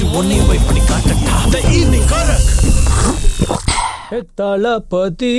வச்சு உன்னையும் போய் பண்ணி காட்டட்டா த ஈவினிங் காரக் Thalapathy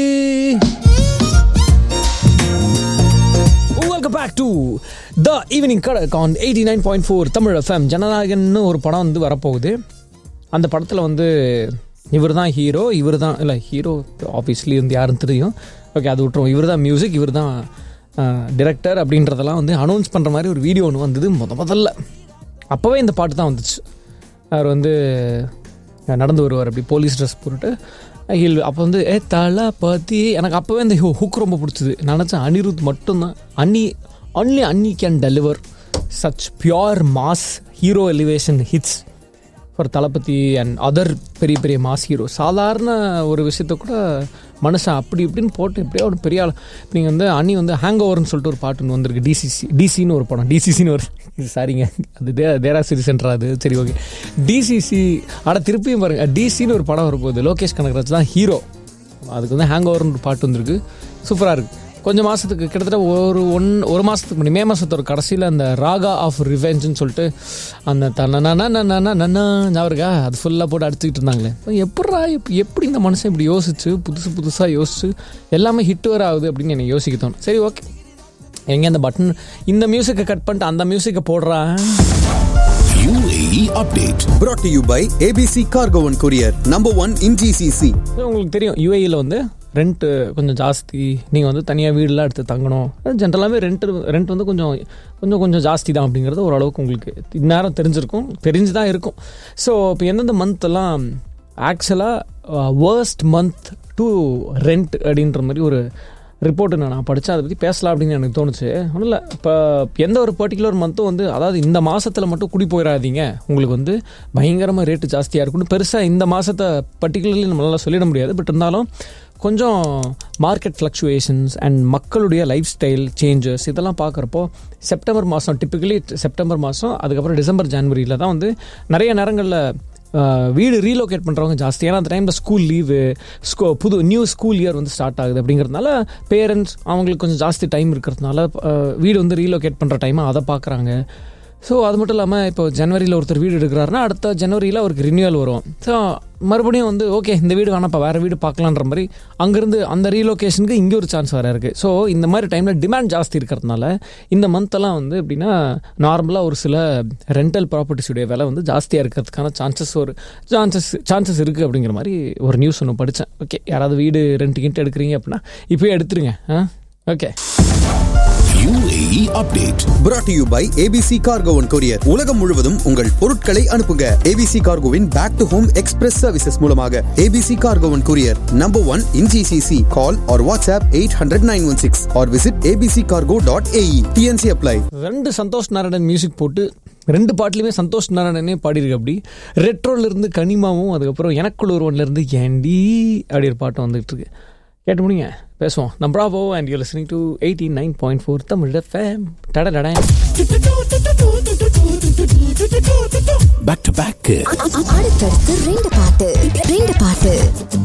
welcome back to the evening கடக் on eighty nine point four Tamil FM ஜனநாயகன்னு ஒரு படம் வந்து வரப்போகுது அந்த படத்தில் வந்து இவர் தான் ஹீரோ இவர் தான் இல்லை ஹீரோ ஆஃபீஸ்லி வந்து யாருன்னு தெரியும் ஓகே அது விட்டுருவோம் இவர் தான் மியூசிக் இவர் தான் டிரெக்டர் அப்படின்றதெல்லாம் வந்து அனௌன்ஸ் பண்ணுற மாதிரி ஒரு வீடியோ ஒன்று வந்தது முத முதல்ல அப்போவே இந்த பாட்டு தான் வந்துச்சு அவர் வந்து நடந்து வருவார் அப்படி போலீஸ் ட்ரெஸ் போட்டுட்டு ஹில் அப்போ வந்து ஏ தலை பத்தி எனக்கு அப்போவே இந்த ஹுக் ரொம்ப பிடிச்சது நான் நினச்சேன் அனிருத் மட்டும்தான் Anni only Anni can deliver such pure mass hero elevation hits for Thalapathy and other பெரிய பெரிய மாஸ் ஹீரோ சாதாரண ஒரு விஷயத்த கூட மனுஷன் அப்படி இப்படின்னு போட்டு எப்படியோ ஒரு பெரிய ஆள் நீங்கள் வந்து அண்ணி வந்து ஹேங் ஓவர்னு சொல்லிட்டு ஒரு பாட்டு ஒன்று வந்திருக்கு டிசிசி டிசின்னு ஒரு படம் டிசிசின்னு ஒரு இது சாரிங்க அது தே தேரா சிரி சென்டரா அது சரி ஓகே டிசிசி ஆனால் திருப்பியும் பாருங்க டிசின்னு ஒரு படம் வரப்போகுது லோகேஷ் கனகராஜ் தான் ஹீரோ அதுக்கு வந்து ஹேங் ஓவர்னு ஒரு பாட்டு வந்திருக்கு சூப்பராக இருக்குது கொஞ்சம் மாதத்துக்கு கிட்டத்தட்ட ஒரு ஒன் ஒரு மாதத்துக்கு முன்னாடி மே மாதத்தோட கடைசியில் அந்த ராகா ஆஃப் ரிவெஞ்சுன்னு சொல்லிட்டு அந்த தன்னா நன்னா ஞாபகம் இருக்கா அது ஃபுல்லாக போட்டு அடிச்சுக்கிட்டு இருந்தாங்களே எப்படா இப்போ எப்படி இந்த மனுஷன் இப்படி யோசிச்சு புதுசு புதுசாக யோசிச்சு எல்லாமே ஹிட் வர ஆகுது அப்படின்னு எனக்கு யோசிக்க தோணும் சரி ஓகே எங்கே அந்த பட்டன் இந்த மியூசிக்கை கட் பண்ணிட்டு அந்த மியூசிக்கை போடுறான் UAE update brought to you by ABC Cargo and Courier, number one in GCC. உங்களுக்கு தெரியும் யூஏயில் வந்து ரெண்ட்டு கொஞ்சம் ஜாஸ்தி நீங்கள் வந்து தனியாக வீடெலாம் எடுத்து தங்கணும் ஜென்ரலாகவே ரெண்ட் ரெண்ட் வந்து கொஞ்சம் கொஞ்சம் கொஞ்சம் ஜாஸ்தி தான் அப்படிங்கிறது ஓரளவுக்கு உங்களுக்கு இந்நேரம் தெரிஞ்சிருக்கும் தெரிஞ்சு தான் இருக்கும் ஸோ இப்போ எந்தெந்த மந்த்தெல்லாம் ஆக்சுவலாக வேர்ஸ்ட் மந்த் டு ரெண்ட் அப்படின்ற மாதிரி ஒரு ரிப்போர்ட்டு நான் நான் படித்தேன் அதை பற்றி பேசலாம் அப்படின்னு எனக்கு தோணுச்சு ஒன்றும் இல்லை இப்போ எந்த ஒரு பர்டிகுலர் மந்த்தும் வந்து அதாவது இந்த மாதத்தில் மட்டும் குடி போயிடாதீங்க உங்களுக்கு வந்து பயங்கரமாக ரேட்டு ஜாஸ்தியாக இருக்குன்னு பெருசாக இந்த மாதத்தை பர்டிகுலர்லி நம்மளால் சொல்லிட முடியாது பட் இருந்தாலும் கொஞ்சம் மார்க்கெட் ஃப்ளக்சுவேஷன்ஸ் அண்ட் மக்களுடைய லைஃப் ஸ்டைல் சேஞ்சஸ் இதெல்லாம் பார்க்குறப்போ செப்டம்பர் மாதம் டிப்பிக்கலி செப்டம்பர் மாதம் அதுக்கப்புறம் டிசம்பர் ஜனவரியில் தான் வந்து நிறைய நேரங்களில் வீடு ரீலோகேட் பண்ணுறவங்க ஜாஸ்தி ஏன்னா அந்த டைமில் ஸ்கூல் லீவு ஸ்கூ புது நியூ ஸ்கூல் இயர் வந்து ஸ்டார்ட் ஆகுது அப்படிங்கிறதுனால பேரண்ட்ஸ் அவங்களுக்கு கொஞ்சம் ஜாஸ்தி டைம் இருக்கிறதுனால வீடு வந்து ரீலோகேட் பண்ணுற டைமை அதை பார்க்குறாங்க ஸோ அது மட்டும் இல்லாமல் இப்போ ஜனவரியில் ஒருத்தர் வீடு எடுக்கிறாருன்னா அடுத்த ஜனவரியில் அவருக்கு ரினியூவல் வரும் ஸோ மறுபடியும் வந்து ஓகே இந்த வீடு வேணாப்பா வேறு வீடு பார்க்கலான்ற மாதிரி அங்கேருந்து அந்த ரீலொகேஷனுக்கு இங்கே ஒரு சான்ஸ் வேறு இருக்குது ஸோ இந்த மாதிரி டைமில் டிமாண்ட் ஜாஸ்தி இருக்கிறதுனால இந்த மந்த்தெல்லாம் வந்து எப்படின்னா நார்மலாக ஒரு சில ரெண்டல் ப்ராப்பர்ட்டிஸுடைய விலை வந்து ஜாஸ்தியாக இருக்கிறதுக்கான சான்சஸ் ஒரு சான்சஸ் சான்சஸ் இருக்குது அப்படிங்கிற மாதிரி ஒரு நியூஸ் ஒன்று படித்தேன் ஓகே யாராவது வீடு ரெண்ட் கிண்ட் எடுக்கிறீங்க அப்படின்னா இப்போயே எடுத்துருங்க ஆ okay UAE update brought to you by ABC Cargo and Courier. உலகம் முழுவதும் உங்கள் பொருட்களை அனுப்புங்க ABC Cargoவின் back to home express services மூலமாக ABC Cargo and Courier, number one in GCC. Call or WhatsApp 800-916 or visit abccargo.ae. TNC apply. ரெண்டு Santhosh Narayanan music போட்டு ரெண்டு பாட்டுலையுமே சந்தோஷ் நாராயணனே பாடியிருக்கு அப்படி ரெட்ரோல இருந்து கனிமாவும் அதுக்கப்புறம் எனக்குள்ள ஒருவன்ல இருந்து ஏண்டி அப்படி ஒரு பாட்டு வந்துட்டு இருக்கு கேட்டு முடியுங்க பேசுவோம் நம் bravo and you listening to eighty nine point four Tamil FM டட டட back to back அடுத்தடுத்து ரெண்டு பாட்டு ரெண்டு பாட்டு